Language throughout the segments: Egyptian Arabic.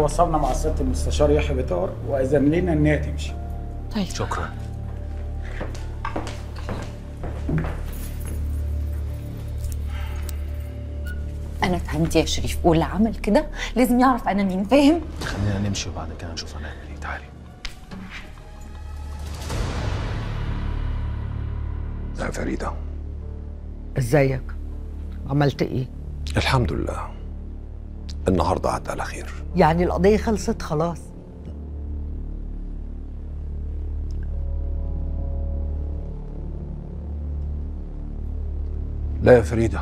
تواصلنا مع سياده المستشار يحيى بطار واذن لنا انها تمشي طيب شكرا انا فهمت يا شريف واللي عمل كده لازم يعرف انا مين فاهم خلينا نمشي وبعد كده نشوف هنعمل ايه تعالي يا فريدة ازيك عملت ايه الحمد لله النهاردة عدى على خير يعني القضيه خلصت خلاص لا يا فريدة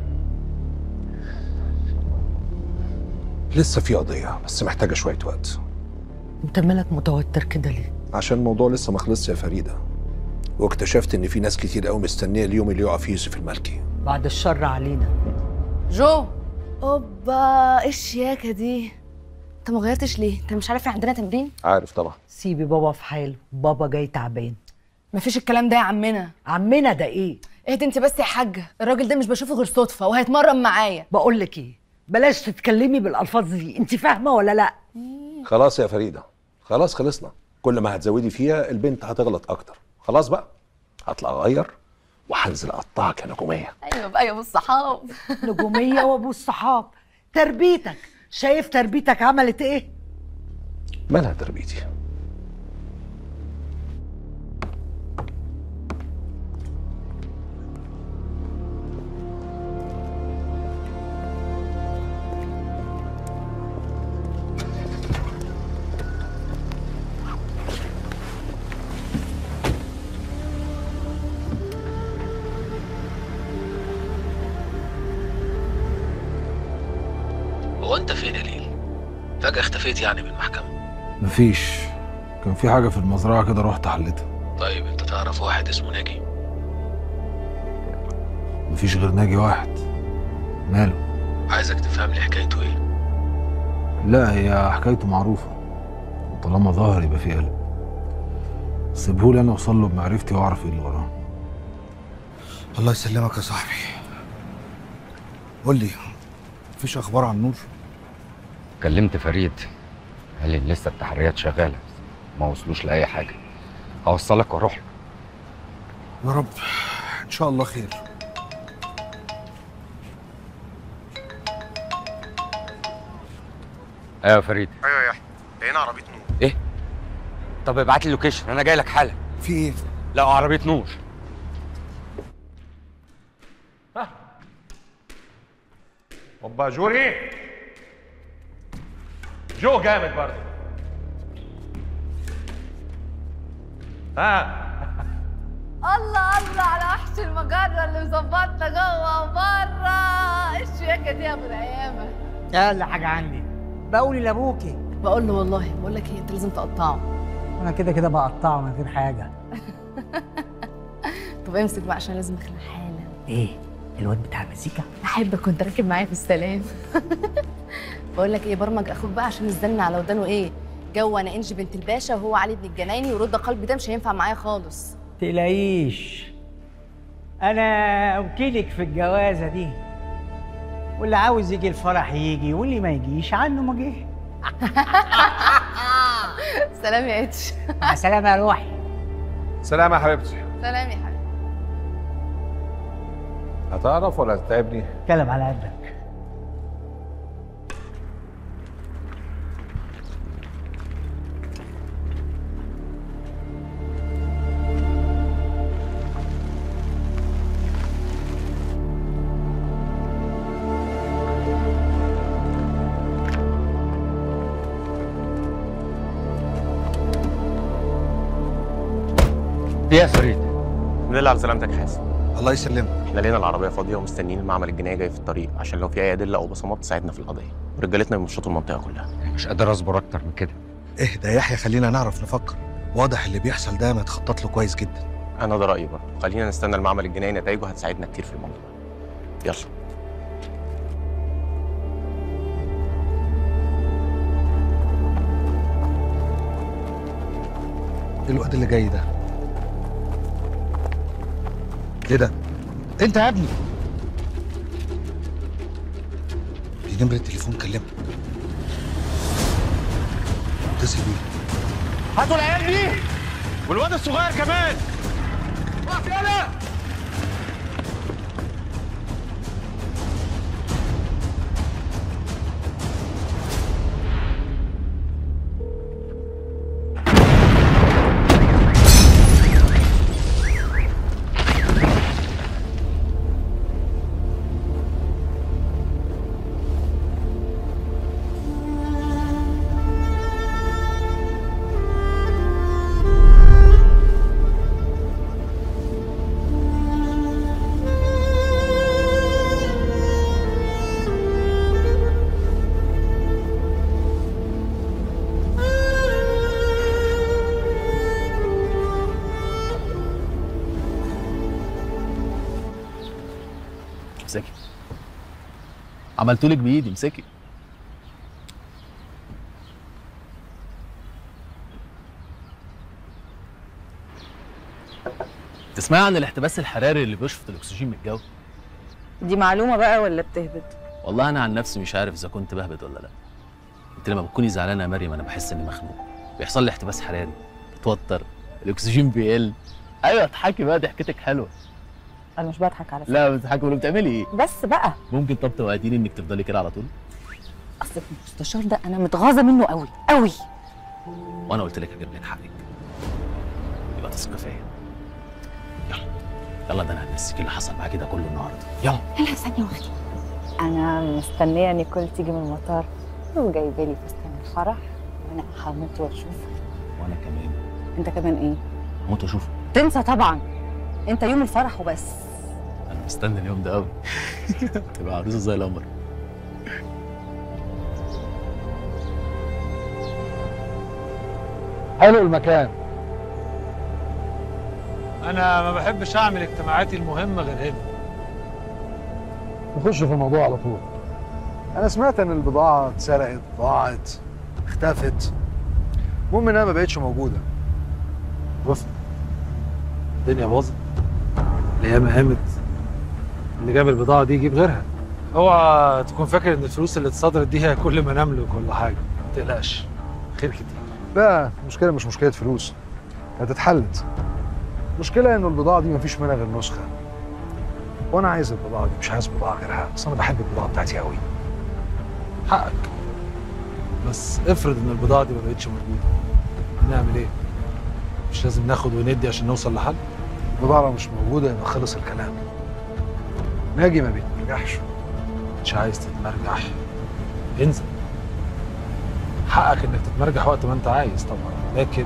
لسه في قضية بس محتاجة شوية وقت انت مالك متوتر كده ليه عشان الموضوع لسه ما خلصش يا فريدة واكتشفت ان في ناس كتير قوي مستنية اليوم اللي يقع فيه يوسف المالكي بعد الشر علينا جو اوبا ايه الشياكه دي انت ما غيرتش ليه انت مش عارف إن عندنا تمرين عارف طبعا سيبي بابا في حاله بابا جاي تعبان مفيش الكلام ده يا عمنا عمنا ده ايه اهدي انت بس يا حاجه الراجل ده مش بشوفه غير صدفه وهيتمرن معايا بقول لك ايه بلاش تتكلمي بالالفاظ دي انت فاهمه ولا لا خلاص يا فريدة خلاص خلصنا كل ما هتزودي فيها البنت هتغلط اكتر خلاص بقى هطلع اغير وهنزل اقطعك يا نجومية ايوه بقى يا ابو الصحاب نجوميه وابو الصحاب تربيتك شايف تربيتك عملت ايه مالها تربيتي هو انت فين يا ليل؟ فجأة اختفيت يعني من المحكمة مفيش كان في حاجة في المزرعة كده رحت حلتها طيب انت تعرف واحد اسمه ناجي مفيش غير ناجي واحد ماله عايزك تفهم لي حكايته ايه لا هي حكايته معروفة وطالما ظاهر يبقى في قلب سيبهولي انا اوصل له بمعرفتي واعرف ايه اللي وراه الله يسلمك يا صاحبي قول لي مفيش اخبار عن نور كلمت فريد قال لي لسه التحريات شغاله ما وصلوش لاي حاجه هوصلك واروح له يا رب ان شاء الله خير ايوه يا فريد ايوه يا لقينا عربيه نور ايه طب ابعت لي اللوكيشن انا جاي لك حالا في ايه لا عربيه نور اوبا جوري جو جامد برضه ها الله الله على وحش المجره اللي مظبطنا جوه وبره ايه الشياكه دي يا ابو العيامه اقل حاجه عندي بقولي لابوكي بقول له والله بقول لك ايه انت لازم تقطعه انا كده كده بقطعه من غير حاجه طب امسك بقى عشان لازم اخلع حالا ايه الواد بتاع المزيكا احبك وانت راكب معايا في السلام بقول لك ايه برمج اخوك بقى عشان الزن على ودانه ايه جو انا انجي بنت الباشا وهو علي بن الجنايني ورد قلبي ده مش هينفع معايا خالص تلاقيش انا وكيلك في الجوازه دي واللي عاوز يجي الفرح يجي واللي ما يجيش عنه ما جه سلام يا اتش مع السلامه يا روحي سلام يا حبيبتي سلام يا حبيبي هتعرف ولا هتتعبني؟ اتكلم على قدك ايه يا فريد الحمد لله على سلامتك يا حازم الله يسلمك احنا لقينا العربيه فاضيه ومستنيين المعمل الجنائي جاي في الطريق عشان لو في اي ادله او بصمات تساعدنا في القضيه ورجالتنا يمشطوا المنطقه كلها مش قادر اصبر اكتر من كده اهدى يا يحيى خلينا نعرف نفكر واضح اللي بيحصل ده متخطط له كويس جدا انا ده رايي برضه خلينا نستنى المعمل الجنائي نتائجه هتساعدنا كتير في الموضوع يلا ايه الواد اللي جاي ده ايه ده انت يا ابني دي نمرة التليفون كلمها سيدي هاتوا العيال دي والواد الصغير كمان وقف يلا امسكي عملتولك بايدي امسكي تسمعي عن الاحتباس الحراري اللي بيشفط الاكسجين من الجو دي معلومة بقى ولا بتهبط؟ والله انا عن نفسي مش عارف اذا كنت بهبد ولا لا انت لما بتكوني زعلانه يا مريم انا بحس اني مخنوق بيحصل لي احتباس حراري بتوتر الاكسجين بيقل ايوه اضحكي بقى ضحكتك حلوه أنا مش بضحك على فكرة لا بتضحكي ولا بتعملي ايه بس بقى ممكن طب توعديني انك تفضلي كده على طول أصل المستشار ده أنا متغاظة منه قوي قوي وانا قلت لك هجيب لك حقك يبقى تثقي فيا يلا يلا ده انا هنسيك اللي حصل معاكي ده كله النهارده يلا لا ثانية واحدة أنا مستنية نيكول تيجي من المطار وجايبة لي فستان الفرح وأنا هموت وأشوفه وانا كمان أنت كمان إيه؟ هموت واشوفه تنسى طبعا أنت يوم الفرح وبس انا مستني اليوم ده قوي تبقى عروسه زي القمر حلو المكان انا ما بحبش اعمل اجتماعاتي المهمه غير هنا نخش في الموضوع على طول انا سمعت ان البضاعه اتسرقت ضاعت اختفت المهم انها ما بقتش موجوده وفق الدنيا باظت الايام قامت اللي جاب البضاعه دي يجيب غيرها اوعى تكون فاكر ان الفلوس اللي اتصدرت دي هي كل ما نملك ولا حاجه ما تقلقش خير كتير لا المشكله مش مشكله فلوس كانت اتحلت المشكله ان البضاعه دي مفيش منها غير نسخه وانا عايز البضاعه دي مش عايز بضاعه غيرها بس انا بحب البضاعه بتاعتي قوي حقك بس افرض ان البضاعه دي ما بقتش موجوده نعمل ايه مش لازم ناخد وندي عشان نوصل لحل البضاعه لو مش موجوده يبقى خلص الكلام ناجي ما بيتنجحش مش عايز تتمرجح انزل حقك انك تتمرجح وقت ما انت عايز طبعا لكن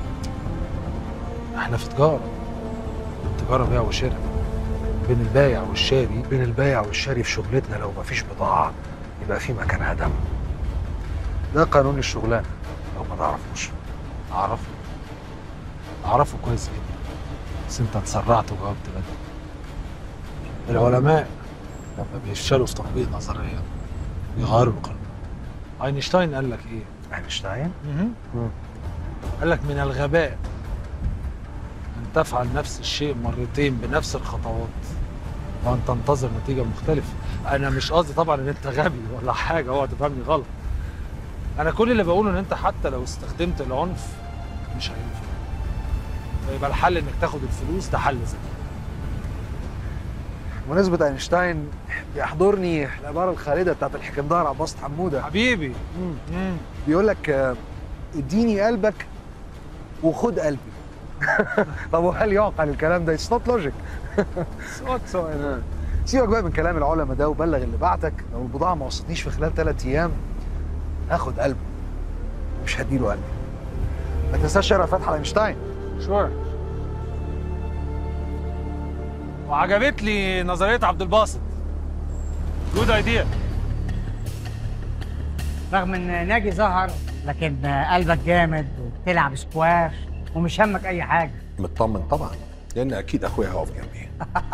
احنا في تجاره التجاره بيع وشراء بين البايع والشاري بين البايع والشاري في شغلتنا لو مفيش بضاعه يبقى في مكانها دم ده قانون الشغلانه لو ما تعرفوش اعرفه اعرفه كويس جدا بس انت اتسرعت وجاوبت بدري العلماء لما بيفشلوا في تطبيق نظريه بيغيروا القانون اينشتاين قال لك ايه؟ اينشتاين؟ قال لك من الغباء ان تفعل نفس الشيء مرتين بنفس الخطوات وان تنتظر نتيجه مختلفه انا مش قصدي طبعا ان انت غبي ولا حاجه اوعى تفهمني غلط انا كل اللي بقوله ان انت حتى لو استخدمت العنف مش هينفع فيبقى الحل انك تاخد الفلوس ده حل ذكي بمناسبة اينشتاين بيحضرني العبارة الخالدة بتاعت الحكمدار عباس حمودة حبيبي بيقول لك آه، اديني قلبك وخد قلبي طب وهل يعقل الكلام ده؟ اتس نوت لوجيك سيبك بقى من كلام العلماء ده وبلغ اللي بعتك لو البضاعة ما وصلتنيش في خلال ثلاث أيام هاخد قلبه مش هديله قلبي ما تنساش شارع فتحي اينشتاين شور وعجبت لي نظريه عبد الباسط جود ايديا رغم ان ناجي ظهر لكن قلبك جامد وبتلعب سكواش ومش همك اي حاجه مطمن طبعا لان اكيد اخويا هيقف جنبي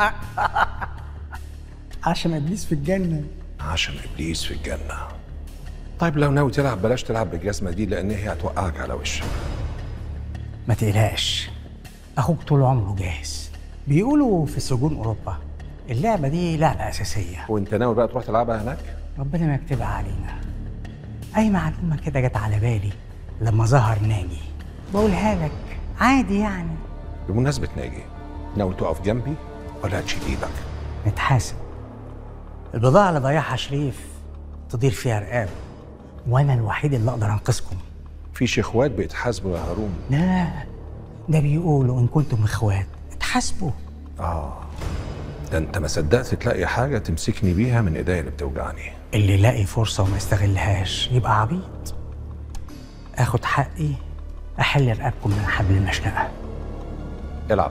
عشان ابليس في الجنه عشان ابليس في الجنه طيب لو ناوي تلعب بلاش تلعب بالجزمه دي لان هي هتوقعك على وشك ما تقلقش اخوك طول عمره جاهز بيقولوا في سجون اوروبا اللعبه دي لعبه اساسيه وانت ناوي بقى تروح تلعبها هناك ربنا ما يكتبها علينا اي معلومه كده جت على بالي لما ظهر ناجي بقولها لك عادي يعني بمناسبة ناجي ناوي تقف جنبي ولا هتشيل ايدك؟ نتحاسب البضاعة اللي ضيعها شريف تدير فيها رقاب وانا الوحيد اللي اقدر انقذكم في اخوات بيتحاسبوا يا هارون لا ده بيقولوا ان كنتم اخوات اتحاسبوا اه ده انت ما صدقت تلاقي حاجة تمسكني بيها من ايديا اللي بتوجعني اللي يلاقي فرصة وما يستغلهاش يبقى عبيط اخد حقي احل رقابكم من حبل المشنقة العب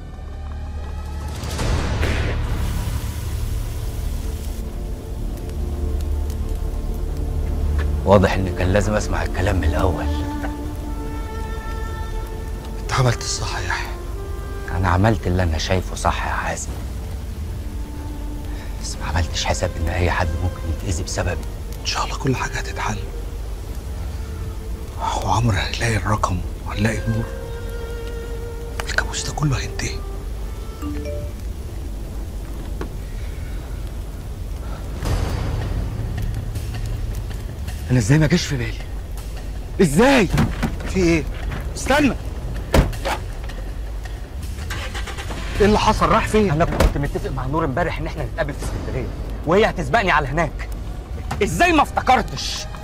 واضح ان كان لازم اسمع الكلام من الاول انت عملت الصح يا يحيى انا عملت اللي انا شايفه صح يا حازم بس ما عملتش حساب ان اي حد ممكن يتاذي بسببي ان شاء الله كل حاجه هتتحل وعمر هيلاقي الرقم وهنلاقي النور الكابوس ده كله هينتهي انا ازاي ما جاش في بالي ازاي في ايه استنى ايه اللي حصل راح فين انا كنت متفق مع نور امبارح ان احنا نتقابل في اسكندريه وهي هتسبقني على هناك ازاي ما افتكرتش